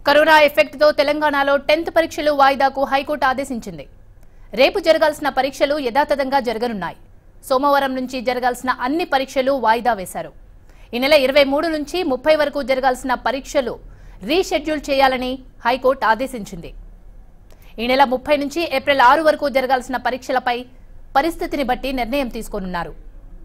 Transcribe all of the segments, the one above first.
Corona ఎఫెక్ట్తో తెలంగాణలో tenth పరీక్షలు వాయిదాకు high court ఆదేశించింది రేపు జరగాల్సిన పరీక్షలు యథాతథంగా జరగనున్నాయి సోమవారం నుంచి జరగాల్సిన అన్ని పరీక్షలు వాయిదా వేశారు ఈ నెల ఇరవై మూడు నుంచి ముప్పై వరకు జరగాల్సిన పరీక్షలు రీషెడ్యూల్ చేయాలని హైకోర్టు ఆదేశించింది ఈ నెల ముప్పై నుంచి ఏప్రిల్ ఆరు వరకు జరగాల్సిన పరీక్షలపై పరిస్థితిని బట్టి నిర్ణయం తీసుకోనున్నారు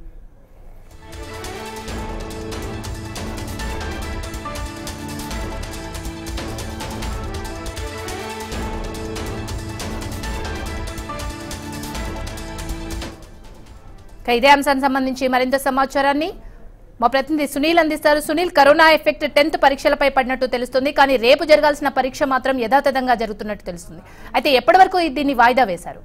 ఇక ఇదే అంశానికి సంబంధించి మరింత సమాచారాన్ని మా ప్రతినిధి సునీల్ అందిస్తారు సునీల్ కరోనా ఎఫెక్ట్ టెన్త్ పరీక్షలపై పడినట్టు తెలుస్తుంది కానీ రేపు జరగాల్సిన పరీక్ష మాత్రం యథాతథంగా జరుగుతున్నట్టు తెలుస్తుంది అయితే ఎప్పటి వరకు దీన్ని వాయిదా వేశారు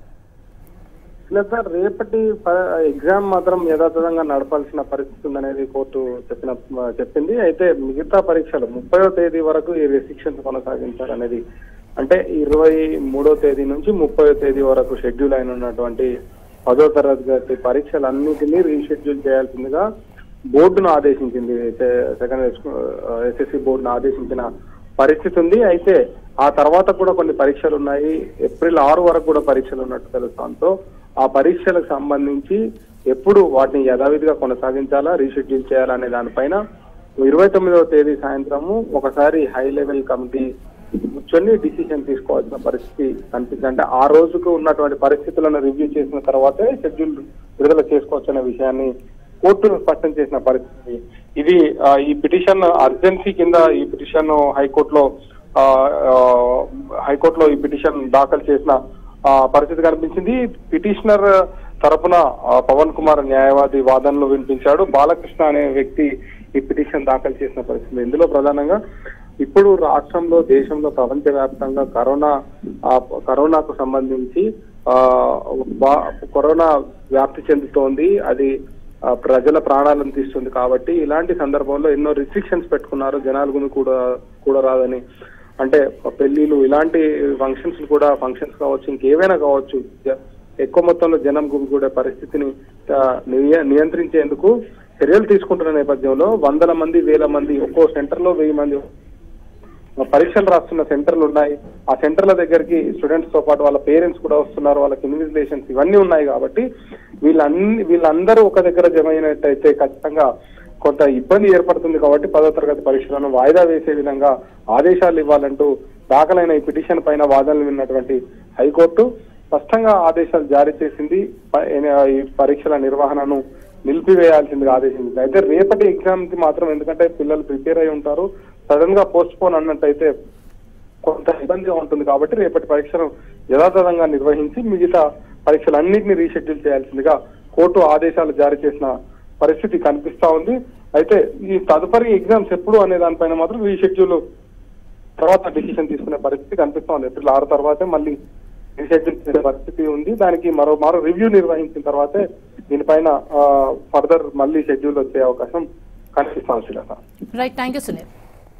లేదు సార్ రేపటి ప- ఎగ్జామ్ మాత్రం యథాతథంగా నడపాల్సిన పరిస్థితి ఉందనేది కోర్టు చెప్పిన చెప్పింది అయితే మిగతా పరీక్షలు ముప్పయో తేదీ వరకు ఈ రెస్ట్రిక్షన్స్ కొనసాగించాలనేది అంటే ఇరవై మూడో తేదీ నుంచి ముప్పయో తేదీ వరకు షెడ్యూల్ అయిన ఉన్నటువంటి పదో తరగతి పరీక్షలన్నింటినీ రీషెడ్యూల్ చేయాల్సిందిగా బోర్డును ఆదేశించింది సెకండ్ ఎస్ఎస్సి బోర్డును ఆదేశించిన పరిస్థితి ఉంది అయితే ఆ తర్వాత కూడా కొన్ని పరీక్షలు ఉన్నాయి ఏప్రిల్ ఆరు వరకు కూడా పరీక్షలు ఉన్నట్టు తెలుస్తాంతో ఆ పరీక్షలకు సంబంధించి ఎప్పుడు వాటిని యథావిధిగా కొనసాగించాలా రీషెడ్యూల్ చేయాలా అనే దానిపైన ఇరవై తొమ్మిదవ తేదీ సాయంత్రము ఒకసారి హై లెవెల్ కమిటీ కూర్చొని డిసిషన్ తీసుకోవాల్సిన పరిస్థితి కనిపిస్తుంది అంటే ఆ రోజుకు ఉన్నటువంటి పరిస్థితులను రివ్యూ చేసిన తర్వాతే షెడ్యూల్ విడుదల చేసుకోవచ్చు అనే విషయాన్ని కోర్టు స్పష్టం చేసిన పరిస్థితి ఇది ఆ, ఈ పిటిషన్ అర్జెన్సీ కింద ఈ పిటిషన్ హైకోర్టులో ఆ, ఆ, హైకోర్టులో ఈ పిటిషన్ దాఖలు చేసిన ఆ, పరిస్థితి కనిపించింది పిటిషనర్ తరపున ఆ, పవన్ కుమార్ న్యాయవాది వాదనలు వినిపించాడు బాలకృష్ణ అనే వ్యక్తి ఈ పిటిషన్ దాఖలు చేసిన పరిస్థితి ఇందులో ప్రధానంగా ఇప్పుడు రాష్ట్రంలో దేశంలో ప్రపంచవ్యాప్తంగా కరోనా ఆ, కరోనాకు సంబంధించి ఆ, బా- కరోనా వ్యాప్తి చెందుతోంది అది ఆ, ప్రజల ప్రాణాలను తీస్తుంది కాబట్టి ఇలాంటి సందర్భంలో ఎన్నో రిస్ట్రిక్షన్స్ పెట్టుకున్నారు జనాలు గుమి కూడా కూడా రాదని అంటే పెళ్లిలు ఇలాంటి ఫంక్షన్స్ కూడా ఫంక్షన్స్ కావచ్చు ఇంకేవైనా కావచ్చు జ- ఎక్కువ మొత్తంలో జనం గుమిగూడే పరిస్థితిని ఆ, నియ- నియంత్రించేందుకు చర్యలు తీసుకుంటున్న నేపథ్యంలో వందల మంది వేల మంది ఒక్కో సెంటర్ లో వెయ్యి మంది పరీక్షలు రాస్తున్న సెంటర్లు ఉన్నాయి ఆ సెంటర్ల దగ్గరికి స్టూడెంట్స్ తో పాటు వాళ్ళ పేరెంట్స్ కూడా వస్తున్నారు వాళ్ళకి ఇన్విజిలేషన్స్ ఇవన్నీ ఉన్నాయి కాబట్టి వీళ్ళన్ని వీళ్ళందరూ ఒక దగ్గర జమ అయినట్టయితే ఖచ్చితంగా కొంత ఇబ్బంది ఏర్పడుతుంది కాబట్టి పదో తరగతి పరీక్షలను వాయిదా వేసే విధంగా ఆదేశాలు ఇవ్వాలంటూ దాఖలైన ఈ పిటిషన్ పైన వాదనలు విన్నటువంటి హైకోర్టు స్పష్టంగా ఆదేశాలు జారీ చేసింది ప- ఈ పరీక్షల నిర్వహణను నిలిపివేయాల్సిందిగా ఆదేశించింది అయితే రేపటి ఎగ్జామ్ కి మాత్రం ఎందుకంటే పిల్లలు ప్రిపేర్ అయి ఉంటారు సడన్ గా పోస్ట్ పోన్ అన్నట్టయితే కొంత ఇబ్బందిగా ఉంటుంది కాబట్టి రేపటి పరీక్షను యథాతథంగా నిర్వహించి మిగతా పరీక్షలన్నింటినీ రీషెడ్యూల్ చేయాల్సిందిగా కోర్టు ఆదేశాలు జారీ చేసిన పరిస్థితి కనిపిస్తా ఉంది అయితే ఈ తదుపరి ఎగ్జామ్స్ ఎప్పుడు అనే దానిపైన మాత్రం రీషెడ్యూల్ తర్వాత డిసిషన్ తీసుకునే పరిస్థితి కనిపిస్తా ఉంది ఏప్రిల్ ఆరు తర్వాతే మళ్ళీ రీషెడ్యూల్ చేసే పరిస్థితి ఉంది దానికి మరో మరో రివ్యూ నిర్వహించిన తర్వాతే దీనిపైన ఫర్దర్ మళ్ళీ షెడ్యూల్ వచ్చే అవకాశం కనిపిస్తా ఉంది Srilatha. Right thank you Sunil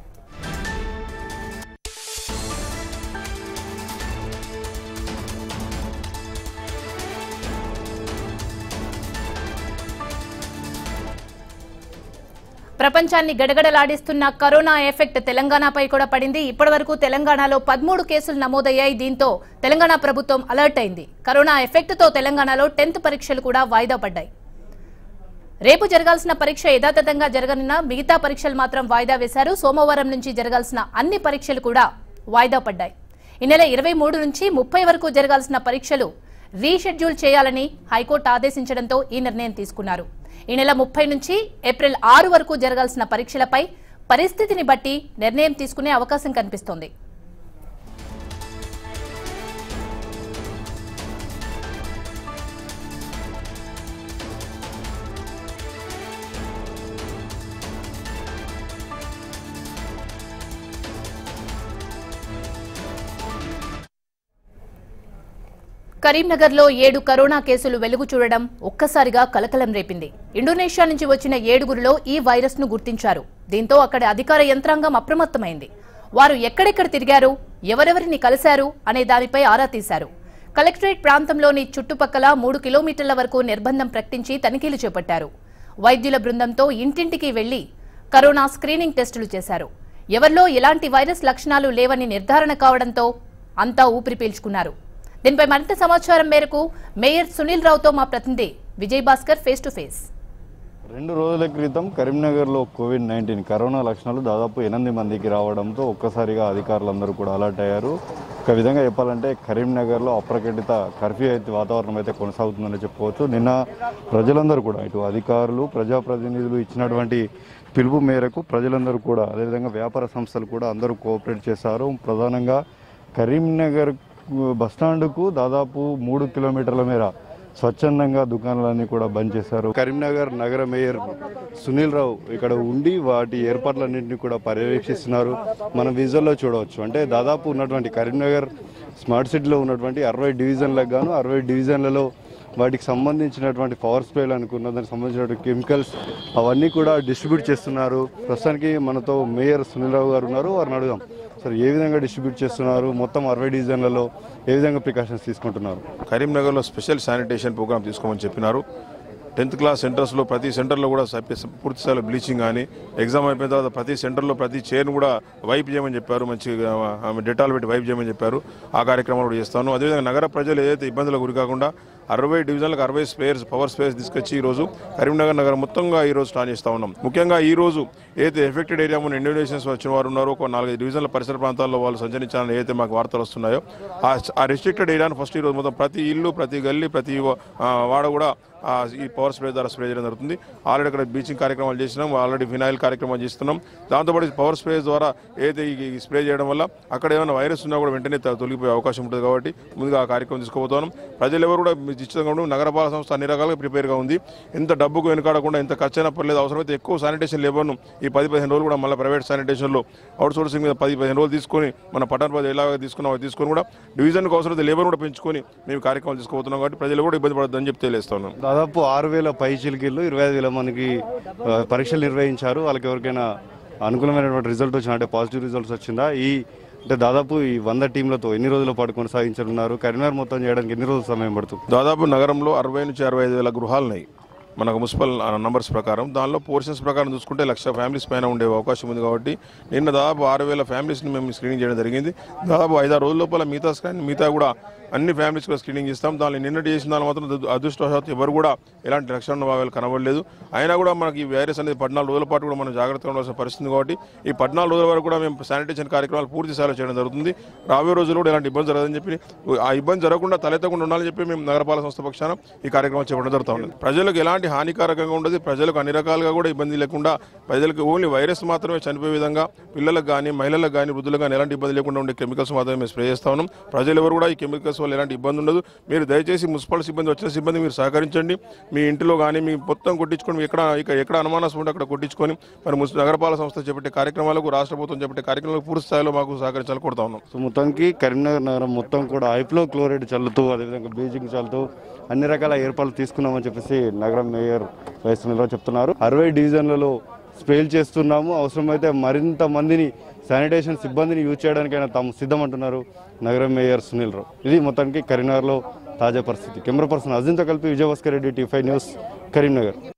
ప్రపంచాన్ని గడగడలాడిస్తున్న కరోనా ఎఫెక్ట్ తెలంగాణపై కూడా పడింది ఇప్పటివరకు తెలంగాణలో పదమూడు కేసులు నమోదయ్యాయి దీంతో తెలంగాణ ప్రభుత్వం అలర్ట్ అయింది కరోనా ఎఫెక్ట్తో తెలంగాణలో టెన్త్ పరీక్షలు కూడా వాయిదా పడ్డాయి రేపు జరగాల్సిన పరీక్ష యథాతథంగా జరగనున్న మిగతా పరీక్షలు మాత్రం వాయిదా వేశారు సోమవారం నుంచి జరగాల్సిన అన్ని పరీక్షలు కూడా వాయిదా పడ్డాయి ఈ నెల ఇరవై మూడు నుంచి ముప్పై వరకు జరగాల్సిన పరీక్షలు రీషెడ్యూల్ చేయాలని హైకోర్టు ఆదేశించడంతో ఈ నిర్ణయం తీసుకున్నారు ఈ నెల ముప్పై నుంచి ఏప్రిల్ ఆరు వరకు జరగాల్సిన పరీక్షలపై పరిస్థితిని బట్టి నిర్ణయం తీసుకునే అవకాశం కనిపిస్తోంది కరీంనగర్లో ఏడు కరోనా కేసులు వెలుగు చూడడం ఒక్కసారిగా కలకలం రేపింది ఇండోనేషియా నుంచి వచ్చిన ఏడుగురిలో ఈ వైరస్ ను గుర్తించారు దీంతో అక్కడి అధికార యంత్రాంగం అప్రమత్తమైంది వారు ఎక్కడెక్కడ తిరిగారు ఎవరెవరిని కలిశారు అనే దానిపై ఆరా తీశారు కలెక్టరేట్ ప్రాంతంలోని చుట్టుపక్కల మూడు కిలోమీటర్ల వరకు నిర్బంధం ప్రకటించి తనిఖీలు చేపట్టారు వైద్యుల బృందంతో ఇంటింటికి వెళ్లి కరోనా స్క్రీనింగ్ టెస్టులు చేశారు ఎవరిలో ఎలాంటి వైరస్ లక్షణాలు లేవని నిర్ధారణ కావడంతో అంతా ఊపిరి పీల్చుకున్నారు దీనిపై మరింత సమాచారం మేరకు మేయర్ సునీల్ రావుతో మా ప్రతినిధి Vijay Bhaskar face to face రెండు రోజుల క్రితం కరీంనగర్లో కోవిడ్ నైన్టీన్ కరోనా లక్షణాలు దాదాపు ఎనిమిది మందికి రావడంతో ఒక్కసారిగా అధికారులందరూ కూడా అలర్ట్ అయ్యారు ఒక విధంగా చెప్పాలంటే కరీంనగర్లో అప్రకటిత కర్ఫ్యూ అయితే వాతావరణం అయితే కొనసాగుతుందని చెప్పుకోవచ్చు నిన్న ప్రజలందరూ కూడా ఇటు అధికారులు ప్రజాప్రతినిధులు ఇచ్చినటువంటి పిలుపు మేరకు ప్రజలందరూ కూడా అదేవిధంగా వ్యాపార సంస్థలు కూడా అందరూ కోఆపరేట్ చేశారు ప్రధానంగా కరీంనగర్ బస్టాండ్కు దాదాపు మూడు కిలోమీటర్ల మేర స్వచ్ఛందంగా దుకాణాలన్నీ కూడా బంద్ చేశారు కరీంనగర్ నగర మేయర్ సునీల్ రావు ఇక్కడ ఉండి వాటి ఏర్పాట్లన్నింటినీ కూడా పర్యవేక్షిస్తున్నారు మనం విజువల్లో చూడవచ్చు అంటే దాదాపు ఉన్నటువంటి కరీంనగర్ స్మార్ట్ సిటీలో ఉన్నటువంటి అరవై డివిజన్లకు గాను అరవై డివిజన్లలో వాటికి సంబంధించినటువంటి పవర్ స్ప్రేలు అనుకున్న దానికి సంబంధించినటువంటి కెమికల్స్ అవన్నీ కూడా డిస్ట్రిబ్యూట్ చేస్తున్నారు ప్రస్తుతానికి మనతో మేయర్ సునీల్ రావు గారు ఉన్నారు వారిని అడుగుదాం సార్ ఏ విధంగా డిస్ట్రిబ్యూట్ చేస్తున్నారు మొత్తం అరవై డివిజన్లలో ఏ విధంగా ప్రికాషన్స్ తీసుకుంటున్నారు కరీంనగర్లో స్పెషల్ శానిటేషన్ ప్రోగ్రామ్ తీసుకోమని చెప్పినారు టెన్త్ క్లాస్ సెంటర్స్లో ప్రతి సెంటర్లో కూడా సపి- పూర్తి స్థాయిలో బ్లీచింగ్ కానీ ఎగ్జామ్ అయిపోయిన తర్వాత ప్రతి సెంటర్లో ప్రతి చైర్ను కూడా వైప్ చేయమని చెప్పారు మంచిగా ఆమె డెటాల్ పెట్టి వైప్ చేయమని చెప్పారు ఆ కార్యక్రమాలు కూడా చేస్తాను అదేవిధంగా నగర ప్రజలు ఏదైతే ఇబ్బందులకు గురి కాకుండా అరవై డివిజన్లకు అరవై స్పేర్స్ పవర్ స్పేర్స్ తీసుకొచ్చి ఈరోజు కరీంనగర్ నగరం మొత్తంగా ఈ రోజు స్టార్ట్ చేస్తూ ఉన్నాం ముఖ్యంగా ఈ రోజు ఏదైతే ఎఫెక్టెడ్ ఏరియా ఉన్న ఇండోనేషన్స్ వచ్చిన వారు ఉన్నారో ఒక నాలుగైదు డివిజన్ల పరిసర ప్రాంతాల్లో వాళ్ళు సంచరించాలని ఏదైతే మాకు వార్తలు వస్తున్నాయో ఆ- ఆ రిస్ట్రిక్టెడ్ ఏరియాను ఫస్ట్ ఈ రోజు మొత్తం ప్రతి ఇల్లు ప్రతి గల్లీ ప్రతి ఆ, వాడ కూడా ఆ, ఈ పవర్ స్ప్రే ద్వారా స్ప్రే చేయడం జరుగుతుంది ఆల్రెడీ అక్కడ బీచింగ్ కార్యక్రమాలు చేసినాం ఆల్రెడీ ఫినాయిల్ కార్యక్రమాలు చేస్తున్నాం దాంతోపాటు ఈ పవర్ స్ప్రే ద్వారా ఏదైతే ఈ ఈ స్ప్రే చేయడం వల్ల అక్కడ ఏమైనా వైరస్ ఉన్నా కూడా వెంటనే త- తొలగిపోయే అవకాశం ఉంటుంది కాబట్టి ముందుగా ఆ కార్యక్రమం తీసుకోబోతున్నాం ప్రజలు ఎవరు కూడా నిశ్చితంగా ఉండి నగరపాలక సంస్థ అన్ని రకాలుగా ప్రిపేర్గా ఉంది ఎంత డబ్బుకు వెనుకాడకుండా ఎంత ఖర్చు అయినా పర్లేదు అవసరమైతే ఎక్కువ శానిటేషన్ లేబర్ను ఈ పది పదిహేను రోజులు కూడా మళ్ళీ ప్రైవేట్ శానిటేషన్లో అవుట్ సోర్సింగ్ మీద పది పదిహేను రోజులు తీసుకొని మన పట్టణ ప్రజలు ఎలాగ తీసుకున్నామో అది తీసుకొని కూడా డివిజన్కి అవసరమైతే లేబర్ కూడా పెంచుకొని మేము కార్యక్రమాలు తీసుకోబోతున్నాం కాబట్టి ప్రజలు కూడా ఇబ్బంది పడద్దని చెప్పి తెలియస్తున్నాం దాదాపు ఆరు వేల పై చిలికిళ్ళు ఇరవై ఐదు వేల మందికి ఆ, పరీక్షలు నిర్వహించారు వాళ్ళకి ఎవరికైనా అనుకూలమైనటువంటి రిజల్ట్ వచ్చినా అంటే పాజిటివ్ రిజల్ట్స్ వచ్చిందా ఈ అంటే దాదాపు ఈ వంద టీంలతో ఎన్ని రోజుల పాటు కొనసాగించనున్నారు కరీంనగర్ మొత్తం చేయడానికి ఎన్ని రోజులు సమయం పడుతుంది దాదాపు నగరంలో అరవై నుంచి అరవై ఐదు వేల గృహాలు ఉన్నాయి మనకు మున్సిపల్ నంబర్స్ ప్రకారం దానిలో పోర్షన్స్ ప్రకారం చూసుకుంటే లక్ష ఫ్యామిలీస్ పైన ఉండే అవకాశం ఉంది కాబట్టి నిన్న దాదాపు ఆరు వేల ఫ్యామిలీస్ని మేము స్క్రీనింగ్ చేయడం జరిగింది దాదాపు ఐదారు రోజుల లోపల మిగతా స్క్రీన్ మిగతా కూడా అన్ని ఫ్యామిలీస్ కూడా స్క్రీనింగ్ ఇస్తాం దాన్ని నిన్నటి చేసిన దాని మాత్రం అదృ- అదృష్టవశాత్తు ఎవరు కూడా ఎలాంటి లక్షణ భాగాలు కనబడలేదు అయినా కూడా మనకి ఈ వైరస్ అనేది పద్నాలుగు రోజుల పాటు కూడా మనం జాగ్రత్తగా ఉండాల్సిన పరిస్థితి ఉంది కాబట్టి ఈ పద్నాలుగు రోజుల వరకు కూడా మేము శానిటేషన్ కార్యక్రమాలు పూర్తి స్థాయిలో చేయడం జరుగుతుంది రాబోయే రోజుల్లో కూడా ఎలాంటి ఇబ్బంది జరగదని చెప్పి ఆ ఇబ్బంది జరగకుండా తలెత్తకుండా ఉండాలని చెప్పి మేము నగరపాలక సంస్థ పక్షాన ఈ కార్యక్రమం చేపట్టడం జరుగుతూ ఉంది ప్రజలకు ఎలాంటి హానికారకంగా ఉండదు ప్రజలకు అన్ని రకాలుగా కూడా ఇబ్బంది లేకుండా ప్రజలకు ఓన్లీ వైరస్ మాత్రమే చనిపోయే విధంగా పిల్లలకు కానీ మహిళలకు కానీ వృద్ధులకు కానీ ఎలాంటి ఇబ్బంది లేకుండా ఉండే కెమికల్స్ మాత్రమే మేము స్ప్రే చేస్తా ఉన్నాం ప్రజలు ఎవరు కూడా ఈ కెమికల్స్ వల్ల ఎలాంటి ఇబ్బంది ఉండదు మీరు దయచేసి మున్సిపల్ సిబ్బంది వచ్చిన సిబ్బంది మీరు సహకరించండి మీ ఇంటిలో కానీ మీ మొత్తం కొట్టించుకొని మీ ఎక్కడ ఇక్కడ ఎక్కడ అనుమానాసం ఉంటే అక్కడ కొట్టించుకొని మరి మున్సి నగరపాలక సంస్థ చేపట్టే కార్యక్రమాలకు రాష్ట్ర ప్రభుత్వం చేపట్టే కార్యక్రమాలకు పూర్తి స్థాయిలో మాకు సహకరించాలని కోరుతా ఉన్నాం సో మొత్తానికి కరీంనగర్ నగరం మొత్తం కూడా హైఫ్లో క్లోరైడ్ చల్లుతూ అదేవిధంగా బీజింగ్ చల్లుతూ అన్ని రకాల ఏర్పాట్లు తీసుకున్నామని చెప్పేసి నగరం మేయర్ వైష్ణవరావు చెప్తున్నారు అరవై డివిజన్లలో స్ప్రేలు చేస్తున్నాము అవసరమైతే మరింత మందిని శానిటేషన్ సిబ్బందిని యూజ్ చేయడానికైనా తాము సిద్ధమంటున్నారు నగరం మేయర్ సునీల్ రావు ఇది మొత్తానికి కరీంనగర్లో తాజా పరిస్థితి కెమెరా పర్సన్ అజింతో కలిపి Vijayabhaskar Reddy T five news Karimnagar